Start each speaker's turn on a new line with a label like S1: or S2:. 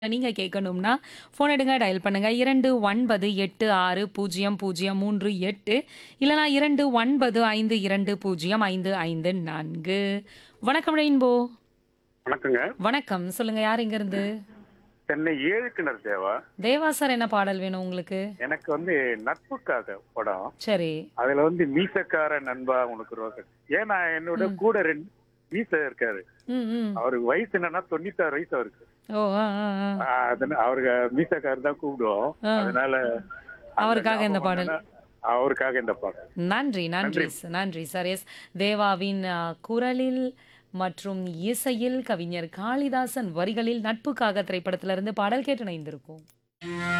S1: நீங்க கேட்கணும்னா, ஃபோன் எடுங்க, டயல் பண்ணுங்க. 29860038 இல்லனா 2952205554. வணக்கம் ரெயின்போ.
S2: வணக்கங்க.
S1: வணக்கம். சொல்லுங்க யார் எங்கருந்து?
S2: சென்னை ஏழு கிணறு தேவா.
S1: தேவா சார் என்ன பாடல் வேணும் உங்களுக்கு?
S2: எனக்கு வந்து நட்புக்காக படம்.
S1: சரி.
S2: அதுல வந்து மீசக்கார நண்பா உனக்கு ரோசை. ஏன்னா என்னோட
S1: ம்.
S2: கூட ரெண்டு மீச இருக்காரு.
S1: ம், ம்.
S2: அவருக்கு வயசு என்னன்னா 96 வயசு அவருக்கு.
S1: ஓ! ஆ, ஆ, ஆ.
S2: ஆ, அதனால அவருக்கு மீசக்காரர் தான் கூப்பிடுவோம்.
S1: ஆ.
S2: அதனால அந்த
S1: அவருக்காக இந்த
S2: ஞாபகம்
S1: பாடல்.
S2: என்னன்னா, அவருக்காக இந்த பாடல்.
S1: நன்றி, நன்றி,
S2: நன்றி.
S1: ஸ் நன்றி சார். எஸ் தேவாவின் அ குரலில் மற்றும் இசையில் கவிஞர் காளிதாசன் வரிகளில் நட்புக்காக திரைப்படத்திலிருந்து பாடல் கேட்டு இணைந்திருப்போம்.